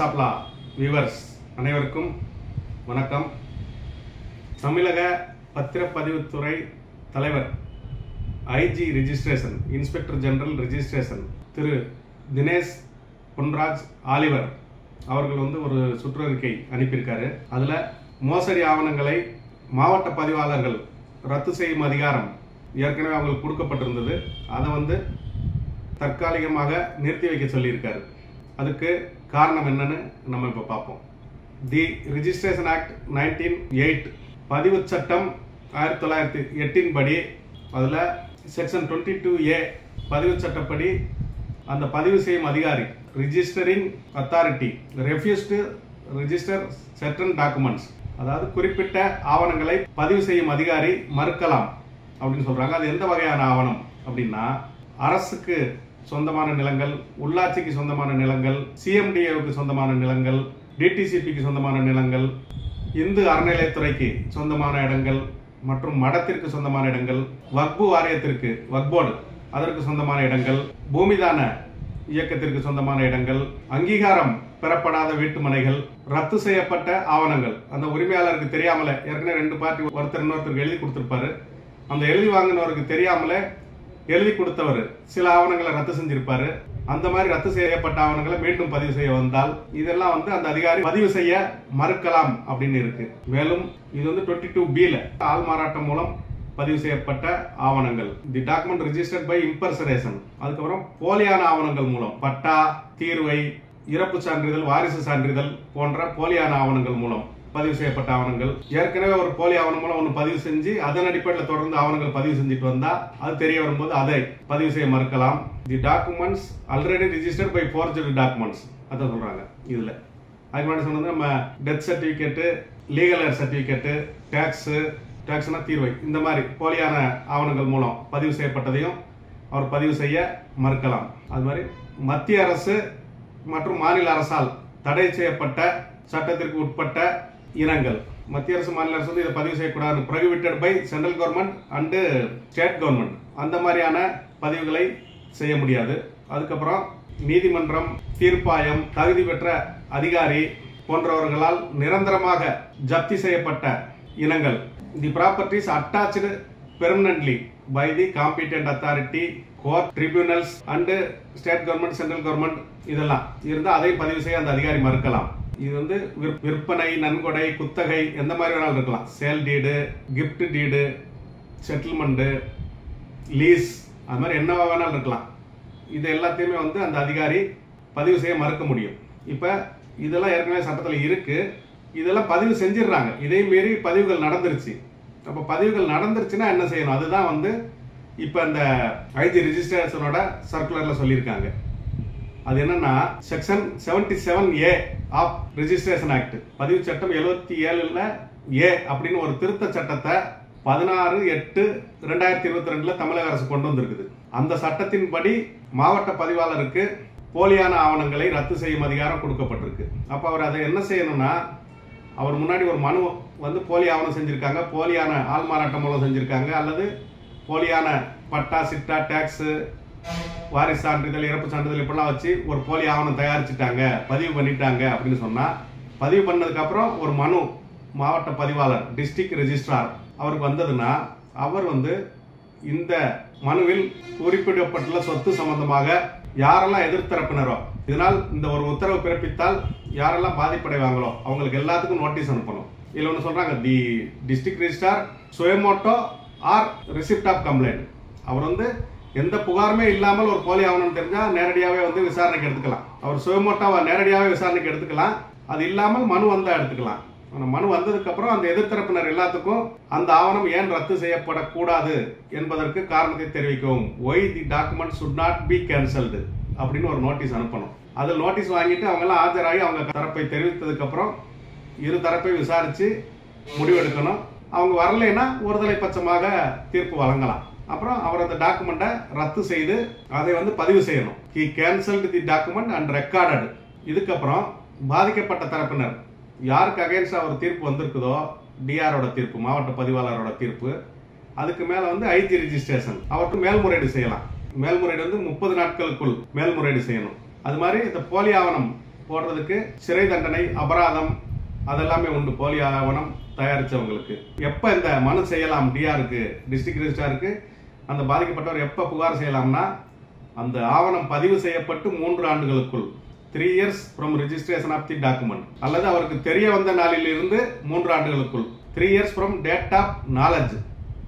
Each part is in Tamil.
சாப்லா வியூவர்ஸ் அனைவருக்கும் வணக்கம் தமிழக பத்திரப்பதிவுத்துறை தலைவர் IG registration inspector general registration திரு தினேஷ் பொன்ராஜ் ஆலிவர் அவர்கள் வந்து ஒரு சுற்றறிக்கை அனுப்பியிருக்காரு அதில் மோசடி ஆவணங்களை மாவட்ட பதிவாளர்கள் ரத்து செய்யும் அதிகாரம் ஏற்கனவே அவங்களுக்கு கொடுக்கப்பட்டிருந்தது அதை வந்து தற்காலிகமாக நிறுத்தி வைக்க சொல்லியிருக்காரு அதுக்கு காரணம் என்னன்னு நம்ம இப்போ பார்ப்போம் the registration act nineteen eight பதிவு சட்டம் ஆயிரத்தி தொள்ளாயிரத்தி எட்டின் படி அதில் செக்ஷன் டுவெண்ட்டி டூ ஏ பதிவு சட்டப்படி அந்த பதிவு செய்யும் அதிகாரி registering authority refuse to register certain documents அதாவது குறிப்பிட்ட ஆவணங்களை பதிவு செய்யும் அதிகாரி மறுக்கலாம் அப்படின்னு சொல்றாங்க அது எந்த வகையான ஆவணம் அப்படின்னா அரசுக்கு சொந்தமான நிலங்கள் உள்ளாட்சிக்கு சொந்தமான நிலங்கள் சிஎம்டிஏவுக்கு சொந்தமான நிலங்கள் டிடிசிபிக்கு சொந்தமான நிலங்கள் இந்து அறநிலையத்துறைக்கு சொந்தமான இடங்கள் மற்றும் மடத்திற்கு சொந்தமான இடங்கள் வக்பு வாரியத்திற்கு வக்போர்டு அதற்கு சொந்தமான இடங்கள் பூமிதான இயக்கத்திற்கு சொந்தமான இடங்கள் அங்கீகாரம் பெறப்படாத வீட்டுமனைகள் ரத்து செய்யப்பட்ட ஆவணங்கள் அந்த உரிமையாளருக்கு தெரியாமல ஏற்கனவே ரெண்டு பார்ட்டி ஒருத்தர் இன்னொருத்தருக்கு எழுதி கொடுத்திருப்பாரு அந்த எழுதி வாங்கினவருக்கு தெரியாமலே எழுதி கொடுத்தவர் சில ஆவணங்களை ரத்து செஞ்சிருப்பாரு அந்த மாதிரி ரத்து செய்யப்பட்ட ஆவணங்களை மீண்டும் பதிவு செய்ய வந்தால் இதெல்லாம் வந்து அந்த அதிகாரி பதிவு செய்ய மறுக்கலாம் அப்படின்னு இருக்கு மேலும் இது வந்து டுவெண்ட்டி டூ பில ஆள் மாறாட்டம் மூலம் பதிவு செய்யப்பட்ட ஆவணங்கள் the document registered by impersonation அதுக்கப்புறம் போலியான ஆவணங்கள் மூலம் பட்டா தீர்வை இறப்பு சான்றிதழ் வாரிசு சான்றிதழ் போன்ற போலியான ஆவணங்கள் மூலம் பதிவு செய்யப்பட்ட ஆவணங்கள் ஏற்கனவே ஒரு போலி ஆவணம் மூலம் ஒன்று பதிவு செஞ்சு அதன் அடிப்படையில் தொடர்ந்து ஆவணங்கள் பதிவு செஞ்சுட்டு வந்தா அது தெரிய வரும்போது அதை பதிவு செய்ய மறுக்கலாம் the documents already registered by forgery documents அதான் சொல்றாங்க இதுல அதுக்கு முன்னாடி சொன்னது நம்ம death certificate legal heir certificate tax டேக்ஸ்னா தீர்வை இந்த மாதிரி போலியான ஆவணங்கள் மூலம் பதிவு செய்யப்பட்டதையும் அவர் பதிவு செய்ய மறுக்கலாம் அது மாதிரி மத்திய அரசு மற்றும் மாநில அரசால் தடை செய்யப்பட்ட சட்டத்திற்கு உட்பட்ட இனங்கள் மத்திய அரசு மாநில அரசு வந்து இதை பதிவு செய்யக்கூடாது prohibited by central government and state government அந்த மாதிரியான பதிவுகளை செய்ய முடியாது அதுக்கப்புறம் நீதிமன்றம் தீர்ப்பாயம் தகுதி பெற்ற அதிகாரி போன்றவர்களால் நிரந்தரமாக ஜப்தி செய்யப்பட்ட இனங்கள் the properties attached permanently by the competent authority court tribunals and state government central government இதெல்லாம் இருந்தால் அதை பதிவு செய்ய அந்த அதிகாரி மறுக்கலாம் இது வந்து விற்- விற்பனை நன்கொடை குத்தகை எந்த மாதிரி வேணாலும் இருக்கலாம் sale deed gift deed settlement lease அது மாதிரி என்ன வேணாலும் இருக்கலாம் இது எல்லாத்தையுமே வந்து அந்த அதிகாரி பதிவு செய்ய மறுக்க முடியும் இப்போ இதெல்லாம் ஏற்கனவே சட்டத்தில் இருக்கு இதெல்லாம் பதிவு செஞ்சிடுறாங்க இதே மீறி பதிவுகள் நடந்துருச்சு அப்போ பதிவுகள் நடந்துருச்சுன்னா என்ன செய்யணும் அதுதான் வந்து இப்போ இந்த ஐஜி ரிஜிஸ்ட்ரேஷனோட சர்க்குலரில் சொல்லியிருக்காங்க அது என்னன்னா section 77 seven A of registration act பதிவு சட்டம் 77 ஏழுல ஏ அப்படின்னு ஒரு திருத்த சட்டத்தை பதினாறு எட்டு ரெண்டாயிரத்தி இருபத்தி ரெண்டுல தமிழக அரசு கொண்டு வந்திருக்குது அந்த சட்டத்தின்படி மாவட்ட பதிவாளருக்கு போலியான ஆவணங்களை ரத்து செய்யும் அதிகாரம் கொடுக்கப்பட்டிருக்கு அப்ப அவர் அதை என்ன செய்யணும்னா அவர் முன்னாடி ஒரு மனு வந்து போலி ஆவணம் செஞ்சிருக்காங்க போலியான ஆள் மாறாட்டம் மூலம் செஞ்சிருக்காங்க அல்லது போலியான பட்டா சிட்டா டேக்ஸ் வாரிசு சான்றிதழ் இறப்பு சான்றிதழ் இப்படிலாம் வச்சு ஒரு போலி ஆவணம் தயாரிச்சுட்டாங்க பதிவு பண்ணிட்டாங்க அப்படின்னு சொன்னா பதிவு பண்ணதுக்கு அப்புறம் ஒரு மனு மாவட்ட பதிவாளர் டிஸ்ட்ரிக்ட் ரெஜிஸ்ட்ரார் அவருக்கு வந்ததுன்னா அவர் வந்து இந்த மனுவில் குறிப்பிடப்பட்டுள்ள சொத்து சம்பந்தமாக யாரெல்லாம் எதிர்த்தரப்பினரோ இதனால் இந்த ஒரு உத்தரவு பிறப்பித்தால் யாரெல்லாம் பாதிப்படைவாங்களோ அவங்களுக்கு எல்லாத்துக்கும் நோட்டீஸ் அனுப்பணும் இதுல ஒன்று சொல்றாங்க the district registrar suo motu or receipt of complaint அவர் வந்து எந்த புகாருமே இல்லாமல் ஒரு போலி ஆவணம் தெரிஞ்சா நேரடியாவே வந்து விசாரணைக்கு எடுத்துக்கலாம் அவர் சுயமோட்டாவா நேரடியாவே விசாரணைக்கு எடுத்துக்கலாம் அது இல்லாமல் மனு வந்தா எடுத்துக்கலாம் ஆனா மனு வந்ததுக்கு அப்புறம் அந்த எதிர்த்தரப்பினர் எல்லாத்துக்கும் அந்த ஆவணம் ஏன் ரத்து செய்யப்படக்கூடாது என்பதற்கு காரணத்தை தெரிவிக்கவும் why the document should not be cancelled அப்படின்னு ஒரு நோட்டீஸ் அனுப்பணும் அதில் நோட்டீஸ் வாங்கிட்டு அவங்க எல்லாம் ஆஜராகி அவங்க தரப்பை தெரிவித்ததுக்கு அப்புறம் இரு தரப்பை விசாரிச்சு முடிவெடுக்கணும் அவங்க வரலைன்னா ஒருதலை பட்சமாக தீர்ப்பு வழங்கலாம் அப்புறம் அவர் அந்த டாக்குமெண்ட்டை ரத்து செய்து அதை வந்து பதிவு செய்யணும் he cancelled the document and recorded இதுக்கப்புறம் பாதிக்கப்பட்ட தரப்பினர் யாருக்கு அகைன்ஸ்டா ஒரு தீர்ப்பு வந்திருக்குதோ டிஆரோட தீர்ப்பு மாவட்ட பதிவாளரோட தீர்ப்பு அதுக்கு மேல வந்து ஐஜி ரிஜிஸ்ட்ரேஷன் அவருக்கு மேல்முறையீடு செய்யலாம் மேல்முறையீடு வந்து முப்பது நாட்களுக்குள் மேல்முறையீடு செய்யணும் அது மாதிரி இந்த போலி ஆவணம் போடுறதுக்கு சிறை தண்டனை அபராதம் அதெல்லாமே உண்டு போலி ஆவணம் தயாரிச்சவங்களுக்கு எப்ப இந்த மனு செய்யலாம் டிஆருக்கு டிஸ்ட்ரிக்ட் ரெஜிஸ்ட்ராருக்கு அந்த பாதிக்கப்பட்டவர் எப்ப புகார் செய்யலாம்னா அந்த ஆவணம் பதிவு செய்யப்பட்டு மூன்று ஆண்டுகளுக்குள் three years from registration of the document அல்லது அவருக்கு தெரிய வந்த நாளில் இருந்து மூன்று ஆண்டுகளுக்குள் three years from date of knowledge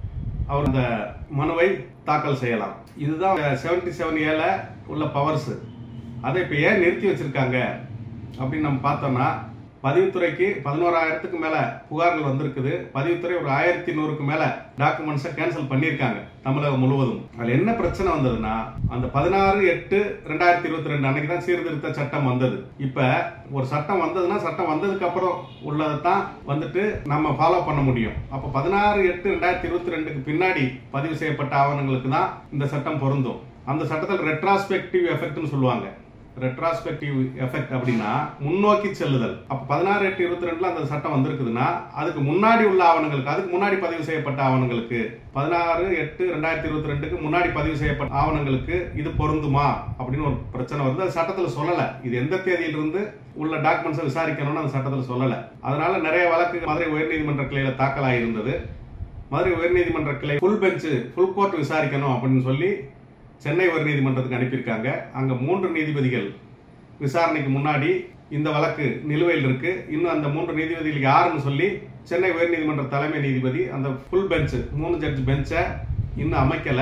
அவர் அந்த மனுவை தாக்கல் செய்யலாம் இதுதான் செவன்டி செவன் ஏல உள்ள பவர்ஸ் அதை இப்போ ஏன் நிறுத்தி வச்சிருக்காங்க அப்படின்னு நம்ம பார்த்தோம்னா பதிவுத்துறைக்கு பதினோராயிரத்துக்கு மேல புகார்கள் வந்திருக்குது பதிவுத்துறை ஒரு ஆயிரத்தி நூறுக்கு மேல டாக்குமெண்ட்ஸை கேன்சல் பண்ணியிருக்காங்க தமிழகம் முழுவதும் அதுல என்ன பிரச்சனை வந்ததுன்னா அந்த பதினாறு எட்டு ரெண்டாயிரத்தி இருபத்தி ரெண்டு அன்னைக்கு தான் சீர்திருத்த சட்டம் வந்தது இப்ப ஒரு சட்டம் வந்ததுன்னா சட்டம் வந்ததுக்கு அப்புறம் உள்ளதை தான் வந்துட்டு நம்ம ஃபாலோ பண்ண முடியும் அப்ப பதினாறு எட்டு ரெண்டாயிரத்தி இருபத்தி ரெண்டுக்கு பின்னாடி பதிவு செய்யப்பட்ட ஆவணங்களுக்கு தான் இந்த சட்டம் பொருந்தும் அந்த சட்டத்தில் ரெட்ராஸ்பெக்டிவ் எஃபெக்ட்னு சொல்லுவாங்க ரெட்ராஸ்பெக்டிவ் எஃபெக்ட் அப்படின்னா முன்னோக்கி செல்லுதல் அப்ப பதினாறு எட்டு இருபத்தி ரெண்டுல அந்த சட்டம் வந்திருக்குதுன்னா அதுக்கு முன்னாடி உள்ள ஆவணங்களுக்கு அதுக்கு முன்னாடி பதிவு செய்யப்பட்ட ஆவணங்களுக்கு பதினாறு எட்டு ரெண்டாயிரத்தி இருபத்தி ரெண்டுக்கு முன்னாடி பதிவு செய்யப்பட்ட ஆவணங்களுக்கு இது பொருந்துமா அப்படின்னு ஒரு பிரச்சனை வருது அது சட்டத்தில் சொல்லல இது எந்த தேதியிலிருந்து உள்ள டாக்குமெண்ட்ஸை விசாரிக்கணும்னு அந்த சட்டத்தில் சொல்லல அதனால நிறைய வழக்கு மதுரை உயர்நீதிமன்ற கிளையில தாக்கலாகி இருந்தது மதுரை உயர்நீதிமன்ற கிளை ஃபுல் பெஞ்ச் ஃபுல் கோர்ட் விசாரிக்கணும் அப்படின்னு சொல்லி சென்னை உயர்நீதிமன்றத்துக்கு அனுப்பியிருக்காங்க அங்க மூன்று நீதிபதிகள் விசாரணைக்கு முன்னாடி இந்த வழக்கு நிலுவையில் இருக்கு இன்னும் அந்த மூன்று நீதிபதிகள் யாருன்னு சொல்லி சென்னை உயர்நீதிமன்ற தலைமை நீதிபதி அந்த ஃபுல் பெஞ்ச் மூணு ஜட்ஜ் பெஞ்சை இன்னும் அமைக்கல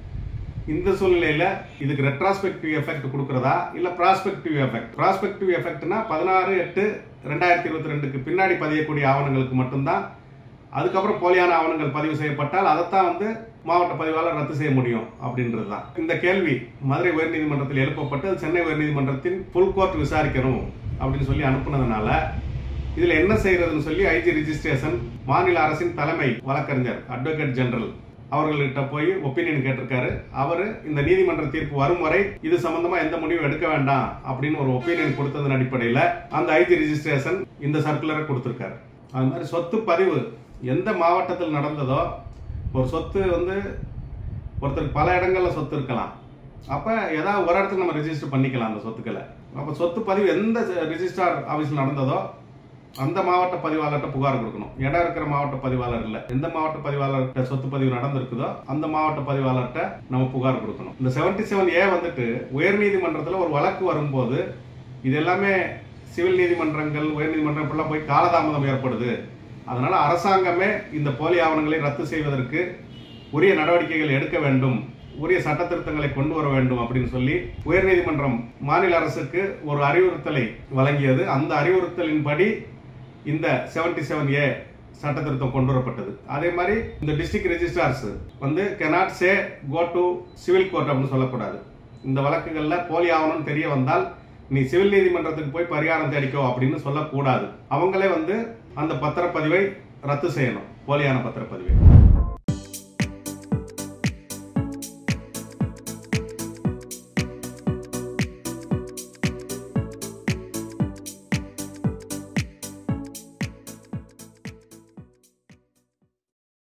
இந்த சூழ்நிலையில இதுக்கு ரெட்ராஸ்பெக்டிவ் எஃபெக்ட் கொடுக்கறதா இல்ல ப்ராஸ்பெக்டிவ் எஃபெக்ட் ப்ராஸ்பெக்டிவ் எஃபெக்ட்னா பதினாறு எட்டு ரெண்டாயிரத்தி இருபத்தி ரெண்டுக்கு பின்னாடி பதியக்கூடிய ஆவணங்களுக்கு மட்டும்தான் அதுக்கப்புறம் போலியான ஆவணங்கள் பதிவு செய்யப்பட்டால் அதைத்தான் வந்து மாவட்ட பதிவாளர் ரத்து செய்ய முடியும் அப்படின்றது தான் இந்த கேள்வி மதுரை உயர்நீதிமன்றத்தில் எழுப்பப்பட்டு அது சென்னை உயர்நீதிமன்றத்தின் ஃபுல் கோர்ட் விசாரிக்கணும் அப்படின்னு சொல்லி அனுப்புனதுனால இதுல என்ன செய்யறதுன்னு சொல்லி ஐஜி ரிஜிஸ்ட்ரேஷன் மாநில அரசின் தலைமை வழக்கறிஞர் அட்வொகேட் ஜெனரல் அவர்கள்கிட்ட போய் ஒப்பீனியன் கேட்டிருக்காரு அவரு இந்த நீதிமன்ற தீர்ப்பு வரும் வரை இது சம்பந்தமா எந்த முடிவும் எடுக்க வேண்டாம் அப்படின்னு ஒரு ஒப்பீனியன் கொடுத்ததன் அடிப்படையில் அந்த ஐஜி ரிஜிஸ்ட்ரேஷன் இந்த சர்க்குலரை கொடுத்திருக்காரு அது மாதிரி சொத்து பதிவு எந்த மாவட்டத்தில் நடந்ததோ ஒரு சொத்து வந்து ஒருத்தருக்கு பல இடங்கள்ல சொத்து இருக்கலாம் அப்ப ஏதாவது ஒரு இடத்துல நம்ம ரெஜிஸ்டர் பண்ணிக்கலாம் அந்த சொத்துக்களை அப்ப சொத்து பதிவு எந்த ரிஜிஸ்ட்ரார் ஆபீஸ்ல நடந்ததோ அந்த மாவட்ட பதிவாளர்கிட்ட புகார் கொடுக்கணும் இடம் இருக்கிற மாவட்ட பதிவாளர் இல்ல எந்த மாவட்ட பதிவாளர்கிட்ட சொத்து பதிவு நடந்திருக்குதோ அந்த மாவட்ட பதிவாளர்கிட்ட நம்ம புகார் கொடுக்கணும் இந்த செவன்டி செவன் ஏ வந்துட்டு உயர்நீதிமன்றத்துல ஒரு வழக்கு வரும்போது இது எல்லாமே சிவில் நீதிமன்றங்கள் உயர்நீதிமன்றம் இப்படிலாம் போய் காலதாமதம் ஏற்படுது அதனால அரசாங்கமே இந்த போலி ஆவணங்களை ரத்து செய்வதற்கு உரிய நடவடிக்கைகள் எடுக்க வேண்டும் உரிய சட்ட திருத்தங்களை கொண்டு வர வேண்டும் அப்படின்னு சொல்லி உயர்நீதிமன்றம் மாநில அரசுக்கு ஒரு அறிவுறுத்தலை வழங்கியது அந்த அறிவுறுத்தலின்படி இந்த செவன்டி செவன் ஏ சட்ட திருத்தம் கொண்டு வரப்பட்டது அதே மாதிரி இந்த டிஸ்ட்ரிக்ட் ரெஜிஸ்ட்ரார்ஸ் வந்து cannot say go to civil court அப்படின்னு சொல்லக்கூடாது இந்த வழக்குகள்ல போலி ஆவணம் தெரிய வந்தால் நீ சிவில் நீதிமன்றத்துக்கு போய் பரிகாரம் தேடிக்கோ அப்படின்னு சொல்லக்கூடாது அவங்களே வந்து அந்த பத்திரப்பதிவை ரத்து செய்யணும் போலியான பத்திரப்பதிவை